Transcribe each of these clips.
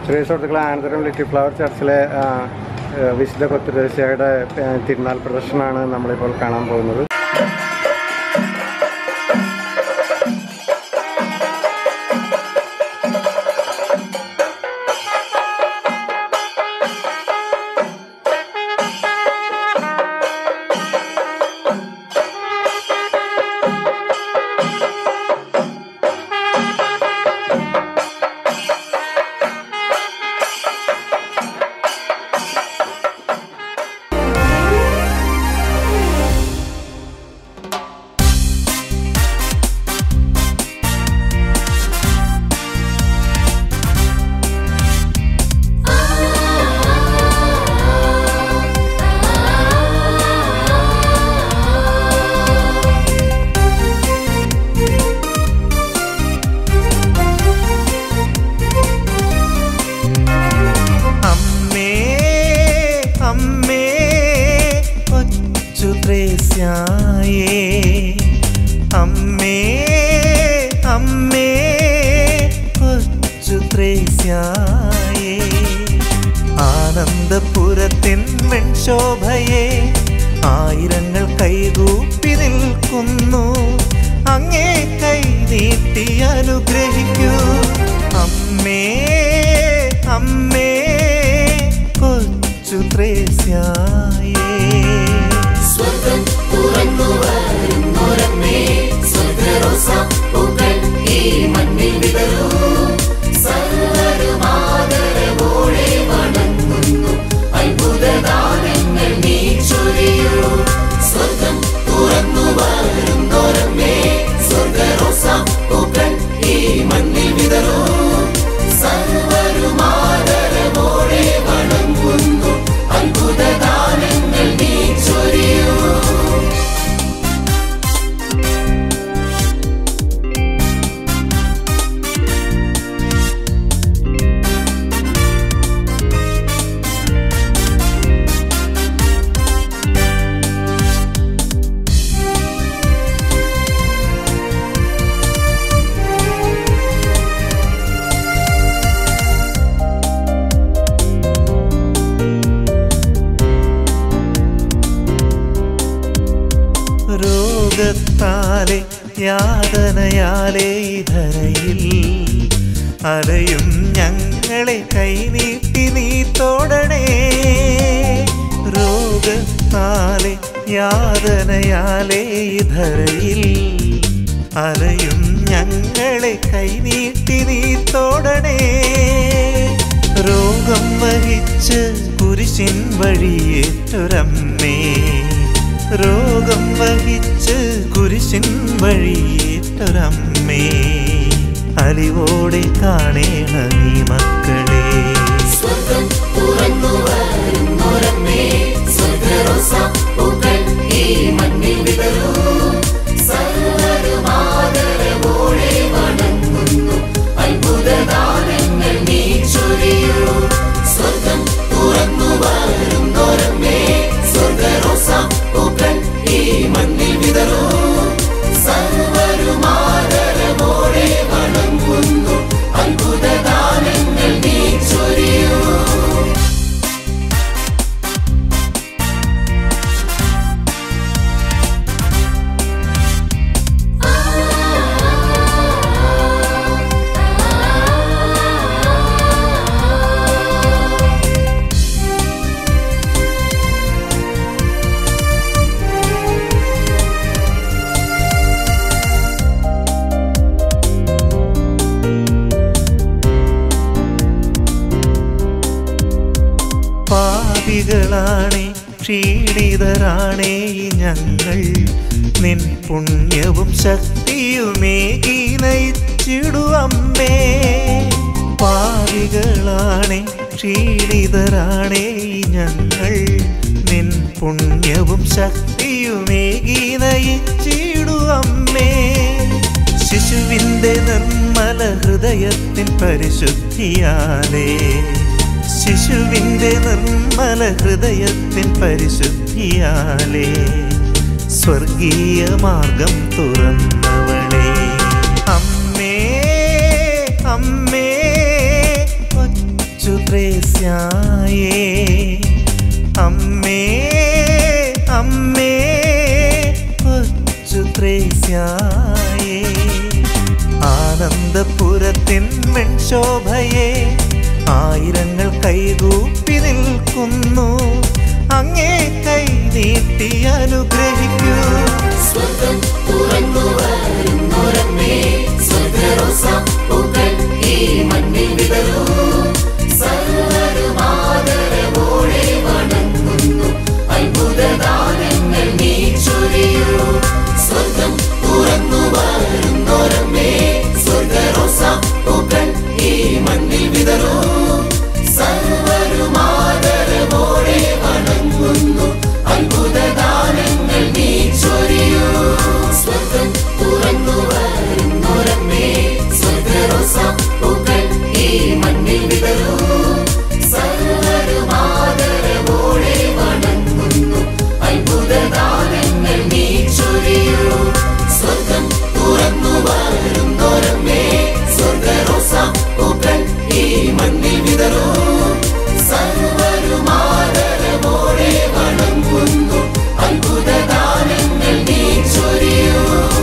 പ്രിയ സുഹൃത്തുക്കളെ ആനന്തരം little flower ചർച്ചിലെ ആ, ആ, വിശുദ്ധ കൊത്തുരേശയുടെ ആ, തിരുനാൾ പ്രദർശനമാണ് നമ്മളിപ്പോൾ കാണാൻ പോകുന്നത് അമ്മേ അമ്മേ കൊച്ചു ത്രേസ്യായേ അമ്മേ അമ്മേ കൊച്ചു ത്രേസ്യായേ ആനന്ദപുരത്തിൻ വെൺശോഭയെ ആയിരങ്ങൾ കൈകൂപ്പി നിൽക്കുന്നു അങ്ങേ കൈ നീട്ടി അനുഗ്രഹിക്കൂ അമ്മേ അമ്മേ കൊച്ചു ത്രേസ്യായേ സ്വർഗം തുറന്നു വരുന്നൊരമ്മേ സ്വർഗറോസാപ്പൂക്കൾ ഈ മണ്ണിൽ വിതറൂ സർവരും ആദരവോടെ വണങ്ങുന്നു അത്ഭുതദാനങ്ങൾ നീ ചൊരിയൂ സ്വർഗം തുറന്നു വരുന്നൊരമ്മേ സ്വർഗറോസാപ്പൂക്കൾ ഈ മണ്ണിൽ വിതറൂ സർവരും ആദരവോടെ വണങ്ങുന്നു അത്ഭുതദാനങ്ങൾ നീ ചൊരിയൂ രോഗത്താലെ യാതനയാലെ ഈ ധരയിൽ അലയും ഞങ്ങളെ കൈനീട്ടി നീ തോടണേ രോഗത്താലെ യാതനയാലെ ഈ ധരയിൽ അലയും ഞങ്ങളെ കൈനീട്ടി നീ തോടണേ രോഗം വഹിച്ച് കുരിശിൻ വഴിയേറ്റൊരമ്മേ രോഗം വഹിച്ച് കുരിശിൻ വഴിയേറ്റൊരമ്മേ അലിവോടെ കാണേണ നീ മക്കളെ സ്വർഗം തുറന്നു വരുന്നൊരമ്മേ സ്വർഗറോസാപ്പൂക്കൾ ഈ മണ്ണിൽ വിതറൂ സർവരും ആദരവോടെ വണങ്ങുന്നു അത്ഭുതദാനങ്ങൾ നീ ചൊരിയൂ സ്വർഗം തുറന്നു വരുന്നൊരമ്മേ സ്വർഗറോസാപ്പൂക്കൾ ഈ മണ്ണിൽ വിതറൂ സർവരും ആദരവോടെ വണങ്ങുന്നു അത്ഭുതദാനങ്ങൾ നീ ചൊരിയൂ പാപികളാണേ ക്ഷീണിതരാണേ ഈ ഞങ്ങൾ നിൻ പുണ്യവും ശക്തിയുമേകി നയിച്ചിടുവമ്മേ പാപികളാണേ ക്ഷീണിതരാണേ ഈ ഞങ്ങൾ നിൻ പുണ്യവും ശക്തിയുമേകി നയിച്ചിടുവമ്മേ ശിശുവിൻ്റെ നിർമ്മല ഹൃദയത്തിൻ പരിശുദ്ധിയാലേ ശിശുവിൻ്റെ നിർമ്മല ഹൃദയത്തിൻ പരിശുദ്ധിയാലേ സ്വർഗീയ മാർഗം തുറന്നവളേ അമ്മേ അമ്മേ കൊച്ചു ത്രേസ്യായേ അമ്മേ അമ്മേ കൊച്ചു ത്രേസ്യായേ ആനന്ദപുരത്തിൻ വെൺശോഭയെ ആയിരങ്ങൾ കൈകൂപ്പി നിൽക്കുന്നു അങ്ങേ കൈ നീട്ടി അനുഗ്രഹിക്കൂ സ്വർഗം തുറന്നു വരുന്നൊരമ്മേ സ്വർഗറോസ പൂക്കൾ ഈ മണ്ണിൽ വിതറൂ സർവരും ആദരവോടെ വണങ്ങുന്നു അത്ഭുതദാനങ്ങൾ നീ ചൊരിയൂ സ്വർഗം തുറന്നു വരുന്നൊരമ്മേ സ്വർഗറോസ പൂക്കൾ ഈ മണ്ണിൽ വിതറൂ സർവരും ആദരവോടെ വണങ്ങുന്നു അത്ഭുതദാനങ്ങൾ നീ ചൊരിയൂ സ്വർഗം തുറന്നു വരുന്നൊരമ്മേ സ്വർഗറോസ പൂക്കൾ ഈ മണ്ണിൽ വിതറൂ സർവരും ആദരവോടെ വണങ്ങുന്നു അത്ഭുതദാനങ്ങൾ നീ ചൊരിയൂ സ്വർഗം തുറന്നു വരുന്നൊരമ്മേ സ്വർഗറോസ പൂക്കൾ ഈ മണ്ണിൽ വിതറൂ സർവരും ആദരവോടെ വണങ്ങുന്നു അത്ഭുതദാനങ്ങൾ നീ ചൊരിയൂ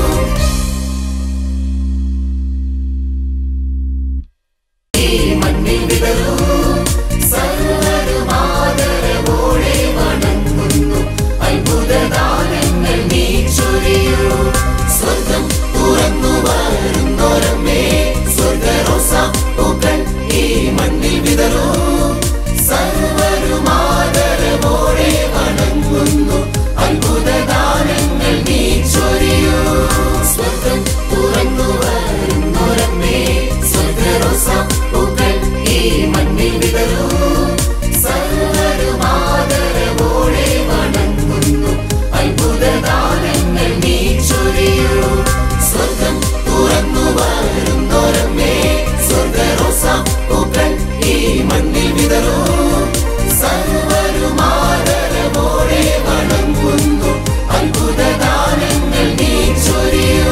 ഈ മണ്ണിൽ വിതറൂ സർവരും ആദരവോടെ വണങ്ങുന്നു അത്ഭുതദാനങ്ങൾ നീ ചൊരിയൂ സ്വർഗം തുറന്നു വരുന്നൊരമ്മേ സ്വർഗറോസ പൂക്കൾ ഈ മണ്ണിൽ വിതറൂ സർവരും ആദരവോടെ വണങ്ങുന്നു അത്ഭുതദാനങ്ങൾ നീ ചൊരിയൂ സ്വർഗം തുറന്നു വരുന്നൊരമ്മേ സ്വർഗറോസ പൂക്കൾ ഈ മണ്ണിൽ വിതറൂ സർവരും ആദരവോടെ വണങ്ങുന്നു അത്ഭുതദാനങ്ങൾ നീ ചൊരിയൂ സ്വർഗം തുറന്നു വരുന്നൊരമ്മേ സ്വർഗറോസ പൂക്കൾ ഈ മണ്ണിൽ വിതറൂ സർവരും ആദരവോടെ വണങ്ങുന്നു അത്ഭുതദാനങ്ങൾ നീ ചൊരിയൂ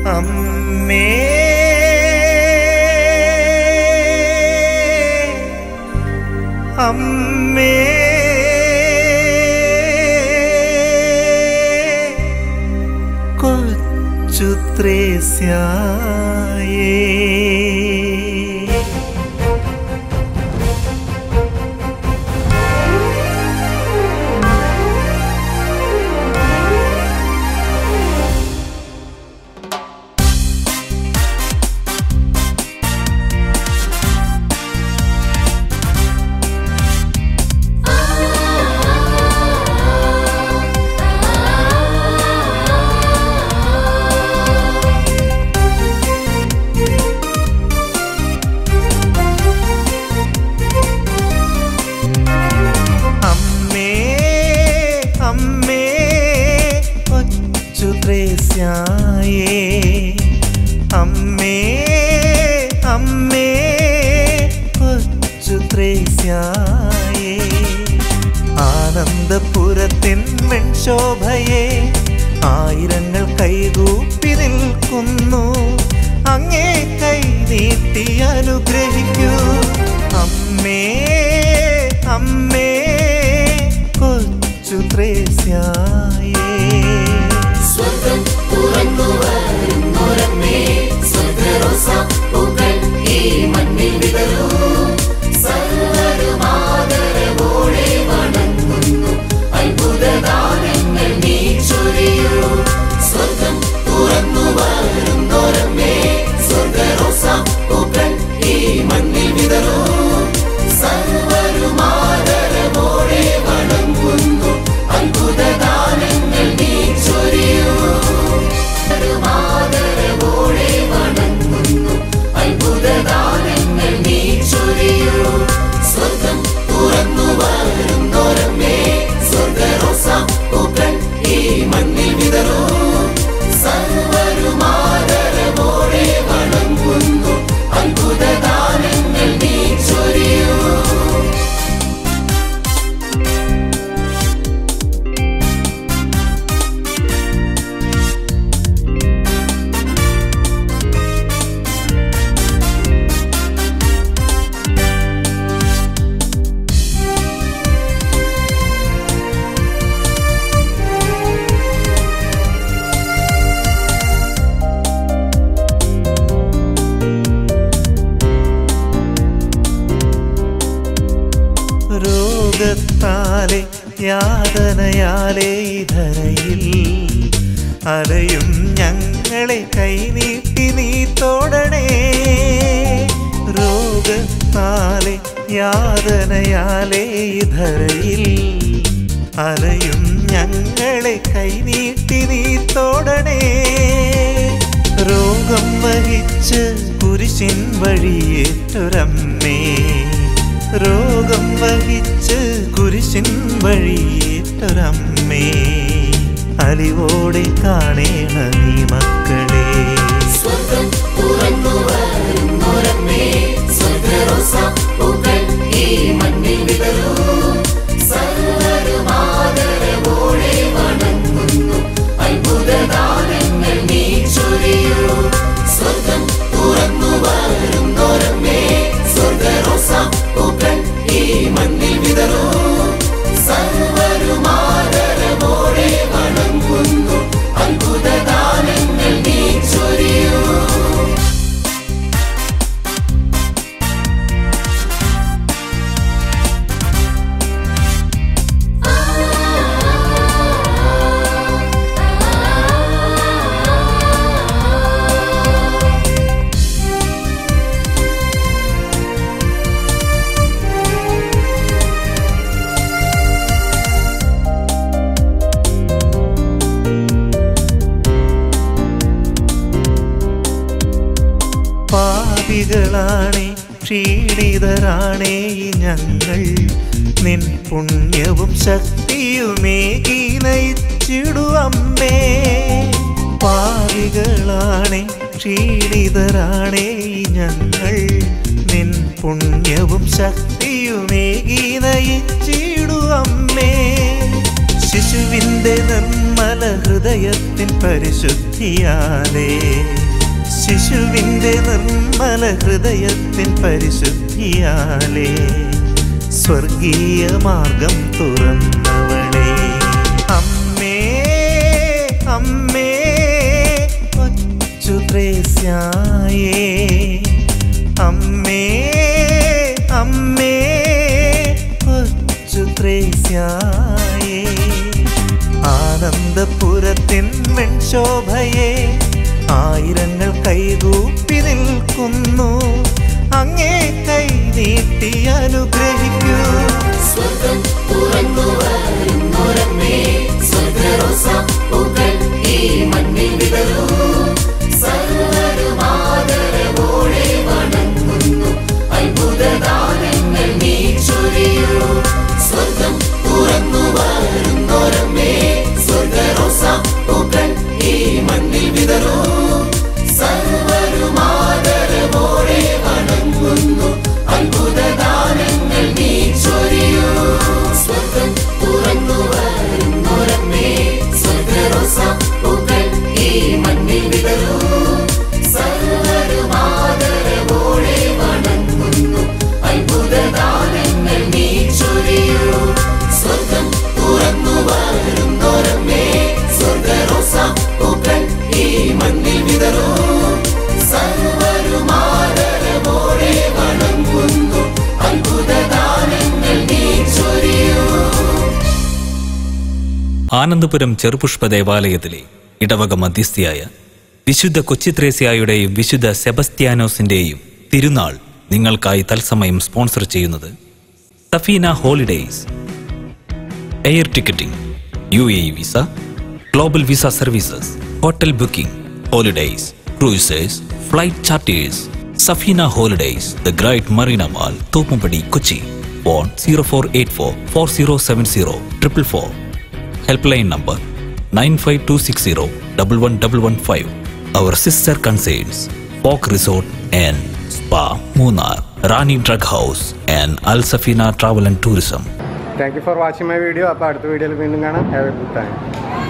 അമ്മേ അമ്മേ കൊച്ചു ത്രേസ്യായേ അമ്മേ അമ്മേ കൊച്ചു ത്രേസ്യായേ അമ്മേ അമ്മേ കൊച്ചു ത്രേസ്യായേ ആനന്ദപുരത്തിൻ വെൺശോഭയെ ആയിരങ്ങൾ കൈകൂപ്പി നിൽക്കുന്നു അങ്ങേ കൈ നീട്ടി അനുഗ്രഹിക്കൂ അമ്മേ അമ്മേ കൊച്ചു ത്രേസ്യായേ സ്വർഗം തുറന്നു വരുന്നൊരമ്മേ സ്വർഗറോസ പൂക്കൾ ഈ മണ്ണിൽ വിതറൂ സർവരും ആദരവോടെ വണങ്ങുന്നു അത്ഭുതദാനങ്ങൾ നീ ചൊരിയൂ സ്വർഗം തുറന്നു വരുന്നൊരമ്മേ സ്വർഗറോസ പൂക്കൾ ഈ മണ്ണിൽ വിതറൂ സർവരും ആദരവോടെ വണങ്ങുന്നു അത്ഭുതദാനങ്ങൾ നീ ചൊരിയൂ സർവരും ആദരവോടെ വണങ്ങുന്നു അത്ഭുതദാനങ്ങൾ നീ ചൊരിയൂ സ്വർഗം തുറന്നു വരുന്നൊരമ്മേ സ്വർഗറോസ പൂക്കൾ ഈ മണ്ണിൽ വിതറൂ സർവരും ആദരവോടെ വണങ്ങുന്നു അത്ഭുതദാനങ്ങൾ നീ ചൊരിയൂ രോഗത്താലെ യാതനയാലെ ഈ ധരയിൽ അലയും ഞങ്ങളെ കൈനീട്ടി നീ തോടണേ രോഗത്താലെ യാതനയാലെ ഈ ധരയിൽ അലയും ഞങ്ങളെ കൈനീട്ടി നീ തോടണേ രോഗം വഹിച്ച് കുരിശിൻ വഴിയേറ്റൊരമ്മേ രോഗം വഹിച്ച് കുരിശിൻ വഴിയേറ്റൊരമ്മേ അലിവോടെ കാണേണ നീ മക്കളെ സ്വർഗം തുറന്നു വരുന്നൊരമ്മേ സ്വർഗറോസ പൂക്കൾ ഈ മണ്ണിൽ വിതറൂ സർവരും ആദരവോടെ വണങ്ങുന്നു അത്ഭുതദാനങ്ങൾ നീ ചൊരിയൂ സ്വർഗം തുറന്നു വരുന്നൊരമ്മേ സ്വർഗറോസ പൂക്കൾ ഈ മണ്ണിൽ വിതറൂ സർവരും ആദരവോടെ വണങ്ങുന്നു അത്ഭുതദാനങ്ങൾ നീ ചൊരിയൂ പാപികളാണേ ക്ഷീണിതരാണേ ഈ ഞങ്ങൾ നിൻ പുണ്യവും ശക്തിയുമേകി നയിച്ചിടുവമ്മേ പാപികളാണേ ക്ഷീണിതരാണേ ഈ ഞങ്ങൾ നിൻ പുണ്യവും ശക്തിയുമേകി നയിച്ചിടുവമ്മേ ശിശുവിന്റെ ശിശുവിൻ്റെ നിർമ്മല ഹൃദയത്തിൻ പരിശുദ്ധിയാലേ ശിശുവിൻ്റെ നിർമ്മല ഹൃദയത്തിൻ പരിശുദ്ധിയാലേ സ്വർഗീയ മാർഗം തുറന്നവളേ അമ്മേ അമ്മേ കൊച്ചു ത്രേസ്യായേ അമ്മേ അമ്മേ കൊച്ചു ത്രേസ്യായേ ആനന്ദപുരത്തിൻ വെൺശോഭയെ ആയിരങ്ങൾ കൈകൂപ്പി നിൽക്കുന്നു അങ്ങേ കൈ നീട്ടി അനുഗ്രഹിക്കൂ സ്വർഗം തുറന്നു വരുന്നൊരമ്മേ സ്വർഗറോസാപ്പൂക്കൾ ഈ മണ്ണിൽ വിതറൂ സർവരും ആദരവോടെ വണങ്ങുന്നു അത്ഭുതദാനങ്ങൾ നീ ചൊരിയൂ സ്വർഗം തുറന്നു വരുന്നൊരമ്മേ സ്വർഗറോസാപ്പൂക്കൾ ഈ മണ്ണിൽ വിതറൂ സർവരും ആദരവോടെ വണങ്ങുന്നു അത്ഭുതദാനങ്ങൾ നീ ചൊരിയൂ സ്വർഗം തുറന്നു വരുന്നൊരമ്മേ സ്വർഗറോസാപ്പൂക്കൾ ഈ മണ്ണിൽ വിതറൂ സർവരും ആദരവോടെ വണങ്ങുന്നു അത്ഭുതദാനങ്ങൾ നീ ചൊരിയൂ സ്വർഗം തുറന്നു വരുന്നൊരമ്മേ സ്വർഗറോസാപ്പൂക്കൾ ഈ മണ്ണിൽ വിതറൂ സർവരും ആദരവോടെ വണങ്ങുന്നു അത്ഭുതദാനങ്ങൾ നീ ചൊരിയൂ ആനന്ദപുരം ചെറുപുഷ്പ ദേവാലയത്തിലെ ഇടവക മധ്യസ്ഥയായ വിശുദ്ധ കൊച്ചിത്രേസ്യായുടെയും വിശുദ്ധ സെബസ്ത്യാനോസിന്റെയും തിരുനാൾ നിങ്ങൾക്കായി തത്സമയം സ്പോൺസർ ചെയ്യുന്നത് Safeena holidays air ticketing U A visa global visa services hotel booking holidays cruisers flight charters Safeena holidays the great Marina mall Thoppumpady Kochi phone zero four eight four four zero seven zero triple four helpline number nine five two six zero double one double one five our sister concerns പോക്ക് resort and spa Munnar Rani drug house and Al Safeena travel and tourism thank you for watching my video അപ്പോൾ അടുത്ത വീഡിയോയിൽ വീണ്ടും കാണാം have A good time